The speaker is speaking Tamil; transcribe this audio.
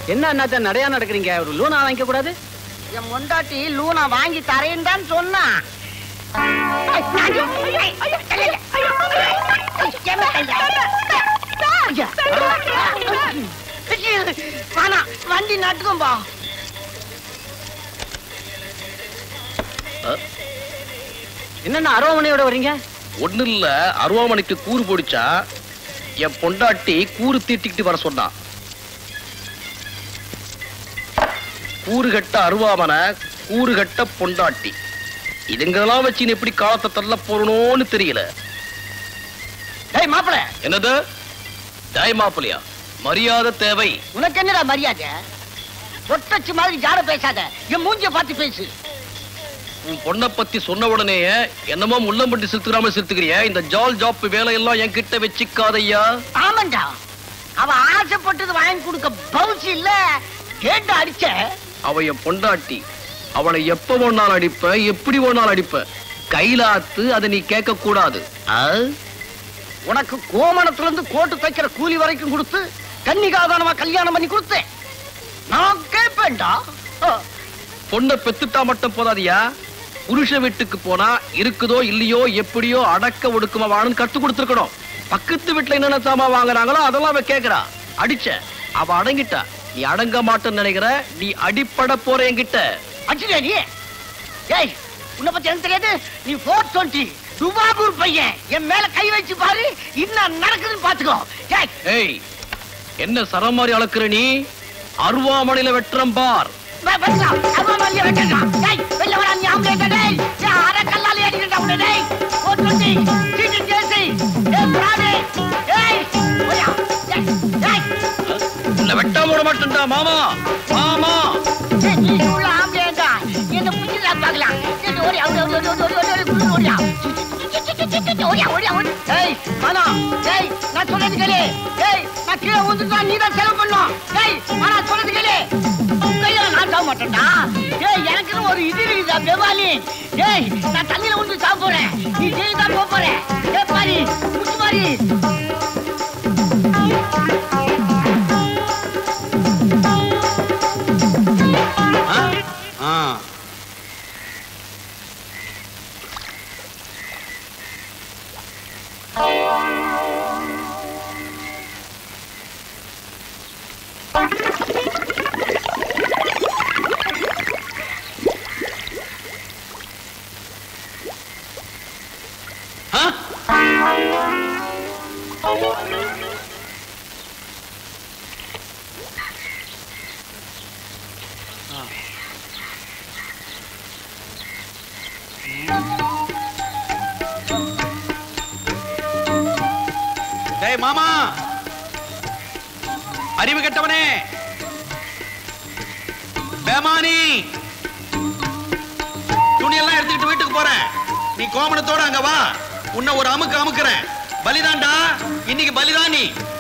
என்ன அண்ணாத்த நடையா நடக்கிறீங்க ஒரு லூனா வாங்கிக்க கூடாது என் மொண்டாட்டி லூனா வாங்கி தரேன்னு தான் சொன்னா ஆனா வண்டி நட்டுக்கும்பா என்னண்ணா அருவாமனையோட வர்றீங்க ஒண்ணு இல்ல அருவாமனைக்கு கூறு போடிச்சா என் பொண்டாட்டி கூறு தீட்டிக்கிட்டு வர சொன்னா கூறு கட்ட அருவாமனை கூறு கட்ட பொண்டாட்டி இதுங்கெல்லாம் வச்சு நீ எப்படி காலத்தை தள்ள போறணும்னு தெரியல டேய் மாப்பிள என்னது ஜெய் மாப்பிளையா மரியாதை தேவை உனக்கு என்னடா மரியாதை பொட்டச்சு மாதிரி ஜாட பேசாத என் மூஞ்சிய பார்த்து பேசு உன் பொண்ணை பத்தி சொன்ன உடனே என்னமோ முள்ளம்பட்டி செலுத்துறாம செலுத்துக்கிறிய இந்த ஜால் ஜாப் வேலையெல்லாம் என்கிட்ட வச்சுக்காதையா ஆமாண்டா அவ ஆசைப்பட்டது வாங்கி கொடுக்க பவுச்சு இல்ல கேட்டு அடிச்ச அவ என் பொண்டாட்டி அவளை எப்ப ஒன்னாலும் அடிப்ப எப்படி ஒன்னாலும் அடிப்ப கைலாத்து அதை நீ கேட்க கூடாது உனக்கு கோமணத்துல இருந்து கோட்டு தைக்கிற கூலி வரைக்கும் கொடுத்து கன்னிகாதானமா கல்யாணம் பண்ணி கொடுத்தேன் நான் கேட்பேன்டா ஆ, பொண்ணை பெத்துட்டா மட்டும் போதாதியா புருஷ வீட்டுக்கு போனா இருக்குதோ இல்லையோ எப்படியோ அடக்க ஒடுக்கமா வாழணும் கத்து கொடுத்துருக்கணும் பக்கத்து வீட்டுல என்னென்ன சாமா வாங்குறாங்களோ அதெல்லாம் அவ கேக்குறா அடிச்ச அவ அடங்கிட்டா நீ அடங்க மாட்டேன்னு நினைக்கிற நீ அடிப்பட போற என்கிட்ட அடிச்சிட்டியா நீ ஏய் உன்னை பத்தி எனக்கு தெரியாது நீ போர் டுவெண்ட்டி துபாகூர் பையன் என் மேல கை வச்சு பாரு என்ன நடக்குதுன்னு பாத்துக்கோ ஏய் ஏய் என்ன சரம் மாதிரி அளக்குற நீ அருவாமனையில வெட்டுறம் பார் வா- வரலாம். அம்மா மல்லிய வெட்டலாம். டேய், வெளில வாடா, நீ ஆம்பளைட்ட, டேய். ஏய், அரை கல்லாலே அடிக்கிறேன்டா உன்னை, டேய். போர் டுவெண்ட்டி, சீட்டு ஜேசி, ஏய், பிராடு, ஏய், ஓயா, ஏய், ஏய். இல்ல வெட்டாம விட மாட்டேன்டா மாமா மாமா ஏய், நீ உள்ள ஆம்பளையாண்டா. என்னை புடிச்சிடலாம் பார்க்கலாம். ஏய், ஓடியா, ஓடியா, ஓடியா, ஓடியா, ஓடியா, ஓடியா, குடு, ஓடியா. ஓடியா, ஓடியா, ஓடியா. ஏய், மானா, ஏய், நான் சொல்றது கேளு. ஏய், நான் கீழே விழுந்துட்டா நீதான் செலவு பண்ணணும். ஏய், மானா, சொல்றது கேளு. உன் கையில நான் சாக மாட்டேன்டா. ஏய், எனக்குன்னு ஒரு இது இருக்குதா, பெவாலி. ஏய், நான் தண்ணியில விழுந்து சாக போறேன். நீ ஜெயிலுக்கு தான் போக போற. ஏய், பாரி, முத்து பாரி. டேய் மாமா அறிவு கெட்டவனே பேமானி துணியெல்லாம் எடுத்துக்கிட்டு வீட்டுக்கு போறேன் நீ கோமணத்தோட அங்க வா உன்னை ஒரு அமுக்கு அமுக்குறேன் பலிதான்டா இன்னைக்கு பலிதான் நீ